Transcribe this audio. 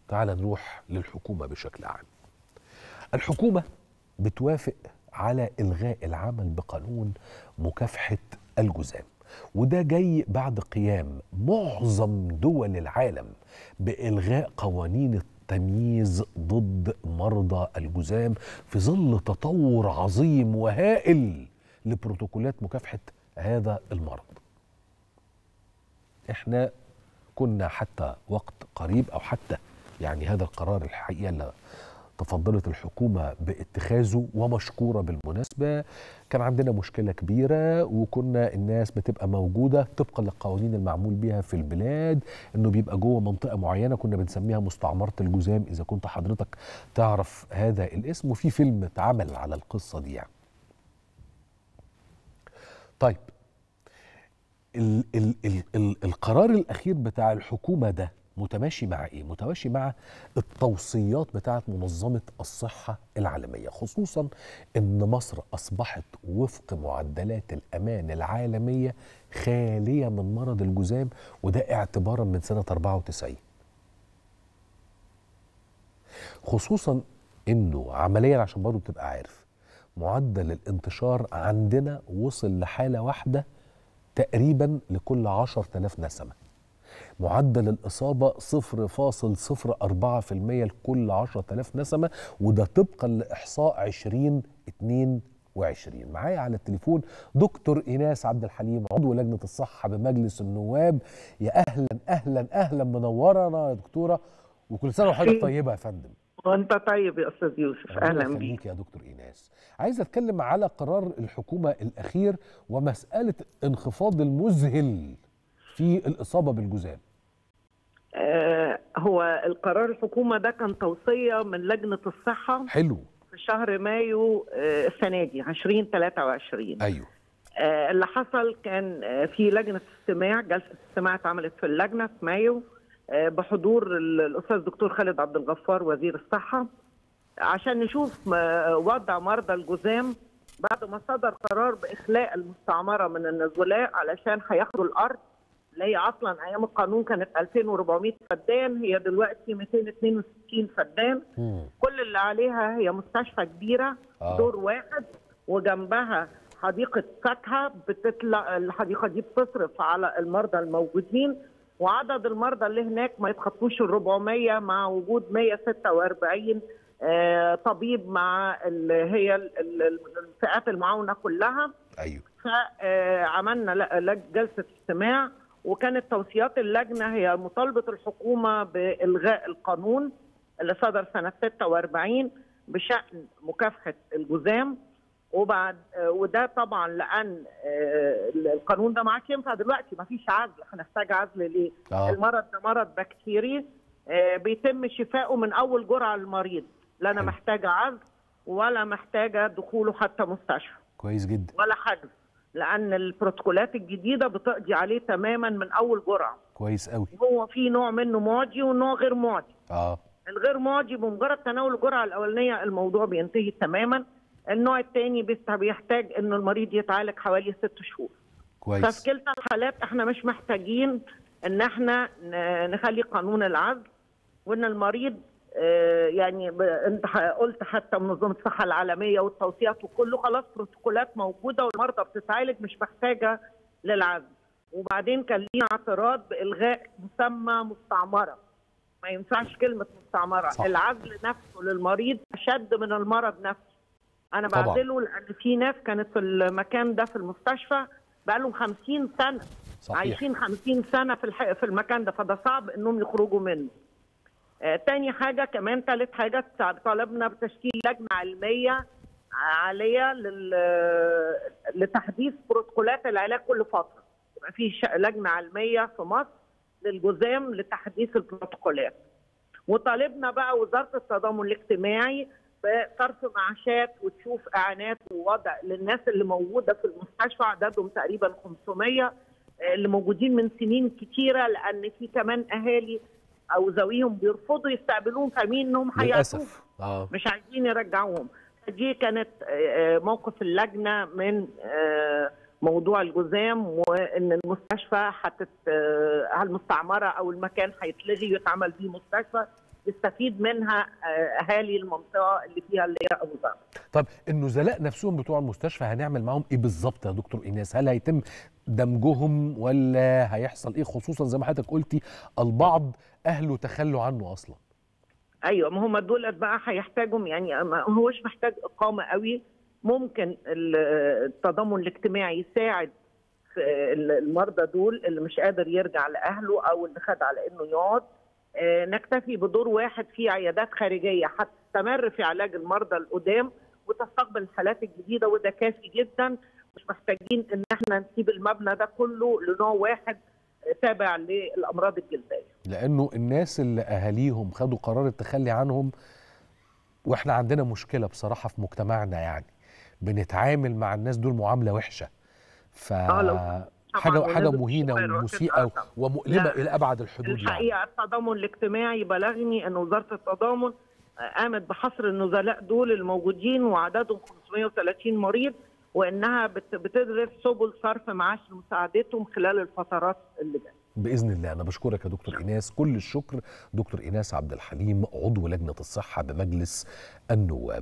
تعال نروح للحكومة بشكل عام الحكومة بتوافق على إلغاء العمل بقانون مكافحة الجذام وده جاي بعد قيام معظم دول العالم بإلغاء قوانين التمييز ضد مرضى الجذام في ظل تطور عظيم وهائل لبروتوكولات مكافحة هذا المرض احنا كنا حتى وقت قريب او حتى يعني هذا القرار الحقيقه اللي تفضلت الحكومه باتخاذه ومشكوره بالمناسبه كان عندنا مشكله كبيره وكنا الناس بتبقى موجوده طبقا للقوانين المعمول بها في البلاد انه بيبقى جوه منطقه معينه كنا بنسميها مستعمره الجذام اذا كنت حضرتك تعرف هذا الاسم وفي فيلم اتعمل على القصه دي يعني. طيب ال ال ال ال القرار الاخير بتاع الحكومه ده متماشي مع ايه متماشي مع التوصيات بتاعه منظمه الصحه العالميه خصوصا ان مصر اصبحت وفق معدلات الامان العالميه خاليه من مرض الجذام وده اعتبارا من سنه 94 خصوصا انه عمليا عشان برضه تبقى عارف معدل الانتشار عندنا وصل لحاله واحده تقريبا لكل 10000 نسمة معدل الإصابة 0.04% لكل 10000 نسمة وده طبقا لإحصاء 2022 معايا على التليفون دكتور إيناس عبد الحليم عضو لجنة الصحة بمجلس النواب يا أهلا أهلا أهلا منورنا يا دكتورة وكل سنة وحضرتك طيبة يا فندم وانت طيب يا استاذ يوسف اهلا بيك يا دكتور ايناس عايز اتكلم على قرار الحكومه الاخير ومساله انخفاض المذهل في الاصابه بالجذام آه هو القرار الحكومه ده كان توصيه من لجنه الصحه حلو في شهر مايو آه السنه دي 2023 ايوه آه اللي حصل كان آه في لجنه استماع جلسه استماع اتعملت في اللجنه في مايو بحضور الاستاذ دكتور خالد عبد الغفار وزير الصحه عشان نشوف وضع مرضى الجذام بعد ما صدر قرار باخلاء المستعمره من النزلاء علشان هياخدوا الارض اللي هي اصلا ايام القانون كانت 2400 فدان هي دلوقتي 262 فدان مم. كل اللي عليها هي مستشفى كبيره آه. دور واحد وجنبها حديقه فاكهه بتطلع الحديقه دي بتصرف على المرضى الموجودين وعدد المرضى اللي هناك ما يتخطوش ال 400 مع وجود 146 آه، طبيب مع اللي هي ال- ال- الفئات المعاونه كلها ايوه فعملنا جلسه استماع وكانت توصيات اللجنه هي مطالبه الحكومه بالغاء القانون اللي صدر سنه 46 بشان مكافحه الجذام وبعد آه، وده طبعا لان آه، القانون ده ما عادش ينفع دلوقتي ما فيش عزل هنحتاج عزل ليه؟ اه المرض ده مرض بكتيري آه، بيتم شفائه من اول جرعه للمريض لا انا حلو. محتاجه عزل ولا محتاجه دخوله حتى مستشفى كويس جدا ولا حجز لان البروتوكولات الجديده بتقضي عليه تماما من اول جرعه كويس قوي هو في نوع منه معدي ونوع غير معدي اه الغير معدي بمجرد تناول الجرعه الاولانيه الموضوع بينتهي تماما النوع الثاني بيحتاج انه المريض يتعالج حوالي ست شهور ففي كويس كلتا الحالات احنا مش محتاجين ان احنا ن- نخلي قانون العزل وان المريض آه، يعني ب- انت ح- قلت حتى منظمه الصحه العالميه والتوصيات وكله خلاص بروتوكولات موجوده والمرضى بتتعالج مش محتاجه للعزل وبعدين كان لينا اعتراض بالغاء مسمى مستعمره ما ينفعش كلمه مستعمره صح. العزل نفسه للمريض اشد من المرض نفسه انا طبعاً. بعزله لان في ناس كانت في المكان ده في المستشفى بقالهم 50 سنه صحيح عايشين 50 سنه في الح... في المكان ده فده صعب انهم يخرجوا منه. آه تاني حاجه كمان ثالث حاجه تع- طالبنا بتشكيل لجنه علميه عاليه لل... لتحديث بروتوكولات العلاج كل فتره. يبقى في ش... لجنه علميه في مصر للجذام لتحديث البروتوكولات. وطالبنا بقى وزاره التضامن الاجتماعي بصرف معاشات وتشوف اعانات ووضع للناس اللي موجوده في المستشفى عددهم تقريبا 500 اللي موجودين من سنين كتيره لان في كمان اهالي او ذويهم بيرفضوا يستقبلوهم فاهمين انهم هيعطوهم للاسف اه مش عايزين يرجعوهم دي كانت آه، موقف اللجنه من آه، موضوع الجذام وان المستشفى حتت آه، المستعمره او المكان هيتلغي ويتعمل فيه مستشفى يستفيد منها آه، اهالي المنطقه اللي فيها اللي هي ابو ظبي طب النزلاء نفسهم بتوع المستشفى هنعمل معاهم ايه بالظبط يا دكتور ايناس هل هيتم دمجهم ولا هيحصل ايه خصوصا زي ما حضرتك قلتي البعض اهله تخلوا عنه اصلا ايوه ما هم دول بقى هيحتاجوا يعني ما هوش محتاج اقامه قوي ممكن ال- التضامن الاجتماعي يساعد في ال- المرضى دول اللي مش قادر يرجع لاهله او اللي خد على انه يقعد آه، نكتفي بدور واحد في عيادات خارجيه هتستمر في علاج المرضى القدام وتستقبل الحالات الجديده وده كافي جدا مش محتاجين ان احنا نسيب المبنى ده كله لنوع واحد آه، تابع للامراض الجلديه لانه الناس اللي اهاليهم خدوا قرار التخلي عنهم واحنا عندنا مشكله بصراحه في مجتمعنا يعني بنتعامل مع الناس دول معامله وحشه ف آه، لو- حاجه طبعاً حاجه ولازم مهينه تغير وقت ومسيئه الأثر. ومؤلمه لا. الى ابعد الحدود يعني الحقيقه التضامن الاجتماعي بلغني ان وزاره التضامن قامت بحصر النزلاء دول الموجودين وعددهم 530 مريض وانها بت- بتدرس سبل صرف معاش لمساعدتهم خلال الفترات اللي جايه. باذن الله انا بشكرك يا دكتور ايناس كل الشكر دكتور ايناس عبد الحليم عضو لجنه الصحه بمجلس النواب